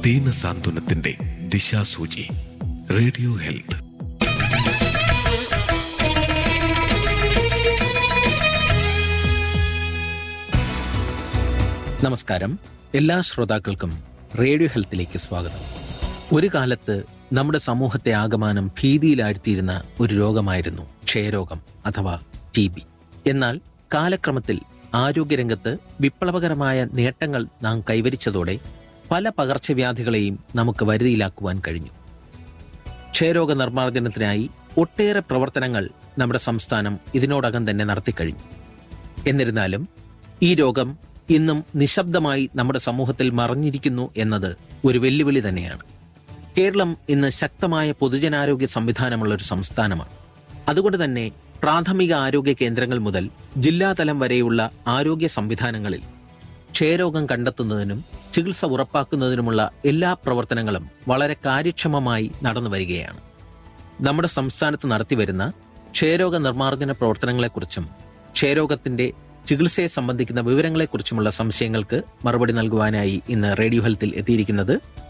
ദീന സാന്ത്വനത്തിന്റെ ദിശാസൂചി radio health നമസ്കാരം എല്ലാ ശ്രോതാക്കൾക്കും റേഡിയോ ഹെൽത്തിലേക്ക് സ്വാഗതം ഒരു കാലത്ത് നമ്മുടെ സമൂഹത്തെ ആകമാനം ഭീതിയിലാഴ്ത്തിയിരുന്ന ഒരു രോഗമായിരുന്നു ക്ഷയരോഗം അഥവാ ടി ബി എന്നാൽ കാലക്രമത്തിൽ ആരോഗ്യരംഗത്ത് വിപ്ലവകരമായ നേട്ടങ്ങൾ നാം കൈവരിച്ചതോടെ പല പകർച്ചവ്യാധികളെയും നമുക്ക് വരുതിയിലാക്കുവാൻ കഴിഞ്ഞു ക്ഷയരോഗ നിർമ്മാർജ്ജനത്തിനായി ഒട്ടേറെ പ്രവർത്തനങ്ങൾ നമ്മുടെ സംസ്ഥാനം ഇതിനോടകം തന്നെ നടത്തിക്കഴിഞ്ഞു എന്നിരുന്നാലും ഈ രോഗം ഇന്നും നിശബ്ദമായി നമ്മുടെ സമൂഹത്തിൽ മറഞ്ഞിരിക്കുന്നു എന്നത് ഒരു വെല്ലുവിളി തന്നെയാണ് കേരളം ഇന്ന് ശക്തമായ പൊതുജനാരോഗ്യ സംവിധാനമുള്ള ഒരു സംസ്ഥാനമാണ് അതുകൊണ്ട് തന്നെ പ്രാഥമിക ആരോഗ്യ കേന്ദ്രങ്ങൾ മുതൽ ജില്ലാതലം വരെയുള്ള ആരോഗ്യ സംവിധാനങ്ങളിൽ ക്ഷയരോഗം കണ്ടെത്തുന്നതിനും ചികിത്സ ഉറപ്പാക്കുന്നതിനുമുള്ള എല്ലാ പ്രവർത്തനങ്ങളും വളരെ കാര്യക്ഷമമായി നടന്നു വരികയാണ് നമ്മുടെ സംസ്ഥാനത്ത് നടത്തിവരുന്ന ക്ഷയരോഗ നിർമ്മാർജ്ജന പ്രവർത്തനങ്ങളെക്കുറിച്ചും ക്ഷയരോഗത്തിന്റെ ചികിത്സയെ സംബന്ധിക്കുന്ന വിവരങ്ങളെക്കുറിച്ചുമുള്ള സംശയങ്ങൾക്ക് മറുപടി നൽകുവാനായി ഇന്ന് റേഡിയോ ഹെൽത്തിൽ എത്തിയിരിക്കുന്നത്